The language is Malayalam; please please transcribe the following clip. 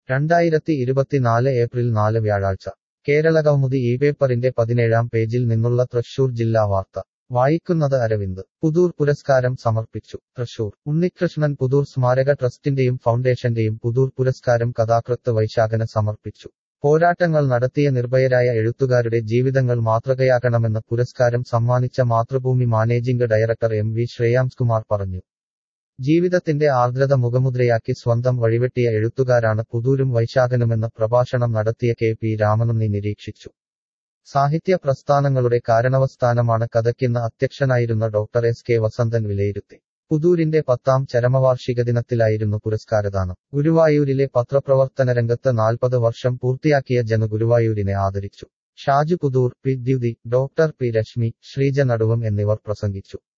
രണ്ടായിരത്തി ഇരുപത്തിനാല് ഏപ്രിൽ നാല് വ്യാഴാഴ്ച കേരളകൗമുദി ഈ പേപ്പറിന്റെ പതിനേഴാം പേജിൽ നിന്നുള്ള തൃശൂർ ജില്ലാ വാർത്ത വായിക്കുന്നത് അരവിന്ദ് പുതൂർ പുരസ്കാരം സമർപ്പിച്ചു തൃശൂർ ഉണ്ണികൃഷ്ണൻ പുതൂർ സ്മാരക ട്രസ്റ്റിന്റെയും ഫൗണ്ടേഷന്റെയും പുതൂർ പുരസ്കാരം കഥാകൃത്ത് വൈശാഖന് സമർപ്പിച്ചു പോരാട്ടങ്ങൾ നടത്തിയ നിർഭയരായ എഴുത്തുകാരുടെ ജീവിതങ്ങൾ മാതൃകയാകണമെന്ന് പുരസ്കാരം സമ്മാനിച്ച Mathrubhumi managing director M V Shreyamskumar പറഞ്ഞു ജീവിതത്തിന്റെ ആർദ്രത മുഖമുദ്രയാക്കി സ്വന്തം വഴിവെട്ടിയ എഴുത്തുകാരാണ് പുതൂരും വൈശാഖനുമെന്ന് പ്രഭാഷണം നടത്തിയ കെ പി രാമനുണ്ണി നിരീക്ഷിച്ചു സാഹിത്യ പ്രസ്ഥാനങ്ങളുടെ കാരണവസ്ഥാനമാണ് കഥയ്ക്കെന്ന് അധ്യക്ഷനായിരുന്ന ഡോക്ടർ എസ് കെ വസന്തൻ വിലയിരുത്തി പുതൂരിന്റെ പത്താം ചരമവാർഷിക ദിനത്തിലായിരുന്നു പുരസ്കാരദാനം ഗുരുവായൂരിലെ പത്രപ്രവർത്തന രംഗത്ത് നാൽപ്പത് വർഷം പൂർത്തിയാക്കിയ ജന ഗുരുവായൂരിനെ ആദരിച്ചു Shaju Puthoor P Dyuthi doctor P Reshmi Sreeja Naduvam എന്നിവർ പ്രസംഗിച്ചു